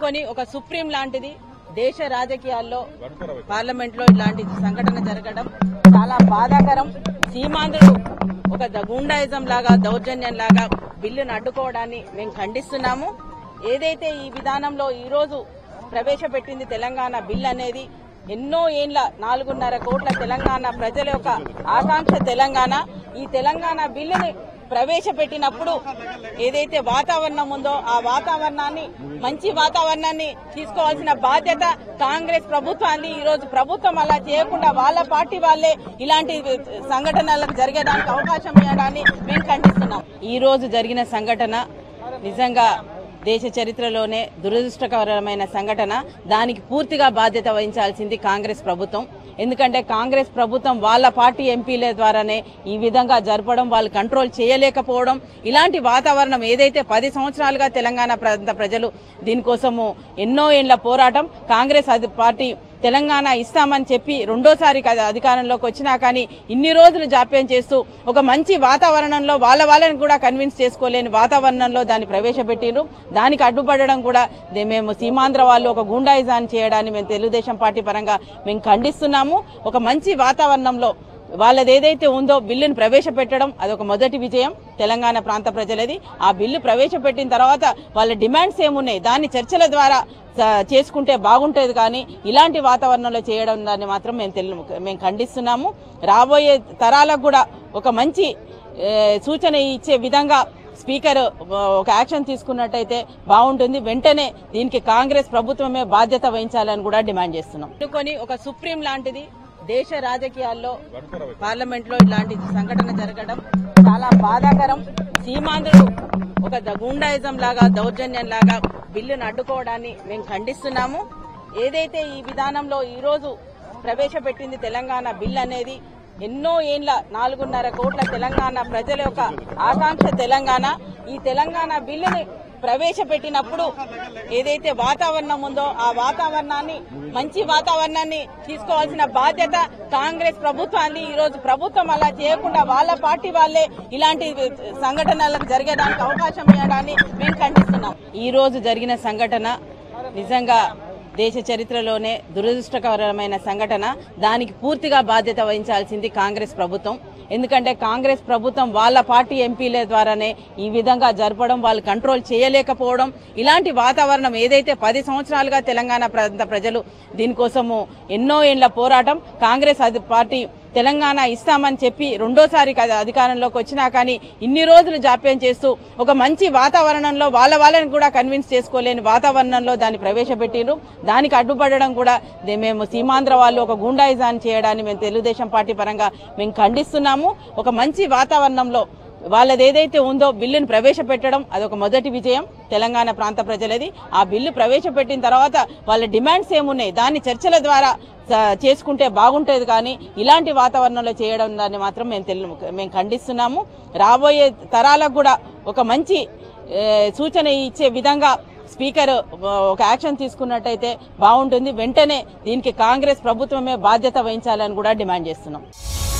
ఎన్నుకొని ఒక సుప్రీం లాంటిది దేశ రాజకీయాల్లో పార్లమెంట్ లో ఇలాంటి సంఘటన జరగడం చాలా బాధాకరం సీమాంధ్రుడు ఒక ద- గూండాయిజం లాగా దౌర్జన్యం లాగా బిల్లును అడ్డుకోవడాన్ని మేము ఖండిస్తున్నాము ఏదైతే ఈ విధానంలో ఈ రోజు ప్రవేశపెట్టింది తెలంగాణ బిల్ అనేది ఎన్నో ఏండ్ల నాలుగున్నర కోట్ల తెలంగాణ ప్రజల యొక్క ఆకాంక్ష తెలంగాణ ఈ తెలంగాణ బిల్లుని ప్రవేశపెట్టినప్పుడు ఏదైతే వాతావరణం ఉందో ఆ వాతావరణాన్ని మంచి వాతావరణాన్ని తీసుకోవాల్సిన బాధ్యత కాంగ్రెస్ ప్రభుత్వాన్ని ఈ రోజు ప్రభుత్వం అలా చేయకుండా వాళ్ళ పార్టీ వాళ్ళే ఇలాంటి సంఘటనలకు జరిగేదానికి అవకాశం ఇవ్వడాన్ని మేము ఖండిస్తున్నాం ఈ రోజు జరిగిన సంఘటన నిజంగా దేశ చరిత్రలోనే దురదృష్టకరమైన సంఘటన దానికి పూర్తిగా బాధ్యత వహించాల్సింది కాంగ్రెస్ ప్రభుత్వం ఎందుకంటే కాంగ్రెస్ ప్రభుత్వం వాళ్ళ పార్టీ ఎంపీల ద్వారానే ఈ విధంగా జరపడం వాళ్ళు కంట్రోల్ చేయలేకపోవడం ఇలాంటి వాతావరణం ఏదైతే పది సంవత్సరాలుగా తెలంగాణ ప్రాంత ప్రజలు దీనికోసము ఎన్నో ఏండ్ల పోరాటం కాంగ్రెస్ అధి- పార్టీ తెలంగాణ ఇస్తామని చెప్పి రెండోసారి కదా అధికారంలోకి వచ్చినా కానీ ఇన్ని రోజులు జాప్యం చేస్తూ ఒక మంచి వాతావరణంలో వాళ్ళ వాళ్ళని కూడా కన్విన్స్ చేసుకోలేని వాతావరణంలో దాన్ని ప్రవేశపెట్టిండ్రు దానికి అడ్డుపడడం కూడా దే- మేము సీమాంధ్ర వాళ్ళు ఒక గుండాయిజాన్ని చేయడాన్ని మేము తెలుగుదేశం పార్టీ పరంగా మేము ఖండిస్తున్నాము ఒక మంచి వాతావరణంలో వాళ్ళది ఏదైతే ఉందో బిల్లును ప్రవేశపెట్టడం అదొక మొదటి విజయం తెలంగాణ ప్రాంత ప్రజలది ఆ బిల్లు ప్రవేశపెట్టిన తర్వాత వాళ్ళ డిమాండ్స్ ఏమున్నాయి దాన్ని చర్చల ద్వారా స- చేసుకుంటే బాగుంటుంది కానీ ఇలాంటి వాతావరణంలో చేయడం దాన్ని మాత్రం మేము తెలు మేము ఖండిస్తున్నాము రాబోయే తరాలకు కూడా ఒక మంచి ఏ, సూచన ఇచ్చే విధంగా స్పీకర్ ఆ, ఒక యాక్షన్ తీసుకున్నట్టయితే బాగుంటుంది వెంటనే దీనికి కాంగ్రెస్ ప్రభుత్వమే బాధ్యత వహించాలని కూడా డిమాండ్ చేస్తున్నాం ఎన్నుకొని ఒక సుప్రీం లాంటిది దేశ రాజకీయాల్లో పార్లమెంట్ లో ఇలాంటి సంఘటన జరగడం చాలా బాధాకరం సీమాంధ్రుడు ఒక ద- గూండాయిజం లాగా దౌర్జన్యం లాగా బిల్లును అడ్డుకోవడాన్ని మేము ఖండిస్తున్నాము ఏదైతే ఈ విధానంలో ఈ రోజు ప్రవేశపెట్టింది తెలంగాణ బిల్ అనేది ఎన్నో ఏండ్ల నాలుగున్నర కోట్ల తెలంగాణ ప్రజల యొక్క ఆకాంక్ష తెలంగాణ ఈ తెలంగాణ బిల్లుని ప్రవేశపెట్టినప్పుడు ఏదైతే వాతావరణం ఉందో ఆ వాతావరణాన్ని మంచి వాతావరణాన్ని తీసుకోవాల్సిన బాధ్యత కాంగ్రెస్ ప్రభుత్వాన్ని ఈ రోజు ప్రభుత్వం అలా చేయకుండా వాళ్ళ పార్టీ వాళ్ళే ఇలాంటి సంఘటనలకు జరిగేదానికి అవకాశం ఇవ్వడాన్ని మేము ఖండిస్తున్నాం ఈ రోజు జరిగిన సంఘటన నిజంగా దేశ చరిత్రలోనే దురదృష్టకరమైన సంఘటన దానికి పూర్తిగా బాధ్యత వహించాల్సింది కాంగ్రెస్ ప్రభుత్వం ఎందుకంటే కాంగ్రెస్ ప్రభుత్వం వాళ్ళ పార్టీ ఎంపీల ద్వారానే ఈ విధంగా జరపడం వాళ్ళు కంట్రోల్ చేయలేకపోవడం ఇలాంటి వాతావరణం ఏదైతే పది సంవత్సరాలుగా తెలంగాణ ప్రాంత ప్రజలు దీనికోసము ఎన్నో ఏండ్ల పోరాటం కాంగ్రెస్ అధి- పార్టీ తెలంగాణ ఇస్తామని చెప్పి రెండోసారి కదా అధికారంలోకి వచ్చినా కానీ ఇన్ని రోజులు జాప్యం చేస్తూ ఒక మంచి వాతావరణంలో వాళ్ళ వాళ్ళని కూడా కన్విన్స్ చేసుకోలేని వాతావరణంలో దాన్ని ప్రవేశపెట్టిండ్రు దానికి అడ్డుపడడం కూడా దే- మేము సీమాంధ్ర వాళ్ళు ఒక గుండాయిజాన్ని చేయడాన్ని మేము తెలుగుదేశం పార్టీ పరంగా మేము ఖండిస్తున్నాము ఒక మంచి వాతావరణంలో వాళ్ళది ఏదైతే ఉందో బిల్లును ప్రవేశపెట్టడం అదొక మొదటి విజయం తెలంగాణ ప్రాంత ప్రజలది ఆ బిల్లు ప్రవేశపెట్టిన తర్వాత వాళ్ళ డిమాండ్స్ ఏమున్నాయి దాన్ని చర్చల ద్వారా స- చేసుకుంటే బాగుంటుంది కానీ ఇలాంటి వాతావరణంలో చేయడం దాన్ని మాత్రం మేము తెలు మేము ఖండిస్తున్నాము రాబోయే తరాలకు కూడా ఒక మంచి ఏ, సూచన ఇచ్చే విధంగా స్పీకర్ ఆ, ఒక యాక్షన్ తీసుకున్నట్టయితే బాగుంటుంది వెంటనే దీనికి కాంగ్రెస్ ప్రభుత్వమే బాధ్యత వహించాలని కూడా డిమాండ్ చేస్తున్నాం